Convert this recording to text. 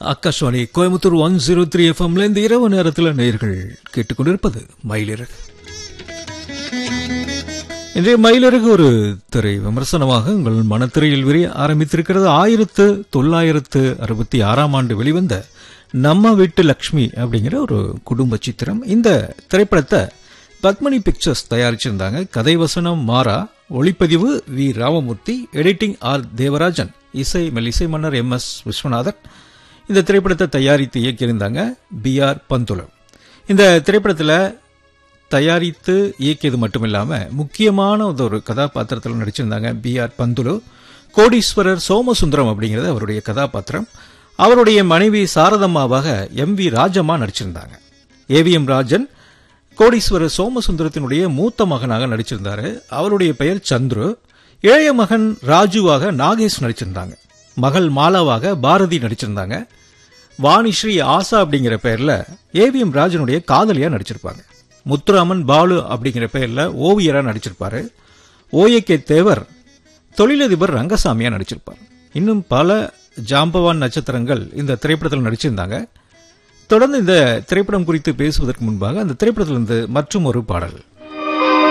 Akashvani Coimbatore one zero three எஃப்எம்ல இந்த இரவு நேரத்தில் நேர்கள் கேட்டுக்கொண்டிருப்பது மயிலிறகு இன்றைய மயிலிறகு ஒரு திரை விமர்சனமாக உங்கள் மனத்திரையில் விரிய ஆரம்பித்திருக்கிறது ஆயிரத்து தொள்ளாயிரத்து அறுபத்தி ஆறாம் ஆண்டு வெளிவந்த நம்ம வீட்டு லக்ஷ்மி அப்படிங்கிற ஒரு குடும்ப சித்திரம் இந்த திரைப்படத்தை பத்மனி பிக்சர்ஸ் தயாரிச்சிருந்தாங்க கதை வசனம் மாறா ஒளிப்பதிவு V Ramamurthy editing R Devarajan இசை மெல்லிசை மன்னர் எம் எஸ் விஸ்வநாதன் இந்த திரைப்படத்தை தயாரித்து இயக்கியிருந்தாங்க பி ஆர் பந்துலு இந்த திரைப்படத்தில் தயாரித்து இயக்கியது மட்டும் இல்லாம முக்கியமான ஒரு கதாபாத்திரத்தில் நடிச்சிருந்தாங்க பி ஆர் பந்துலு கோடீஸ்வரர் சோமசுந்தரம் அப்படிங்கிறது அவருடைய கதாபாத்திரம் அவருடைய மனைவி சாரதம்மாவாக எம் வி ராஜம்மா நடிச்சிருந்தாங்க ஏவிஎம் ராஜன் கோடீஸ்வரர் சோமசுந்தரத்தினுடைய மூத்த மகனாக நடிச்சிருந்தாரு அவருடைய பெயர் சந்துரு இளைய மகன் ராஜுவாக நாகேஷ் நடிச்சிருந்தாங்க மகள் மாலாவாக பாரதி நடிச்சிருந்தாங்க வாணிஸ்ரீ ஆசா அப்படிங்கிற பெயர்ல ஏவிஎம் ராஜனுடைய காதலியா நடிச்சிருப்பாங்க முத்துராமன் பாலு அப்படிங்கிற பெயர்ல ஓவியரா நடிச்சிருப்பாரு ஓஏகே தேவர் தொழிலதிபர் ரங்கசாமியா நடிச்சிருப்பார் இன்னும் பல ஜாம்பவான் நட்சத்திரங்கள் இந்த திரைப்படத்தில் நடிச்சிருந்தாங்க தொடர்ந்து இந்த திரைப்படம் குறித்து பேசுவதற்கு முன்பாக அந்த திரைப்படத்திலிருந்து மற்றும் ஒரு பாடல்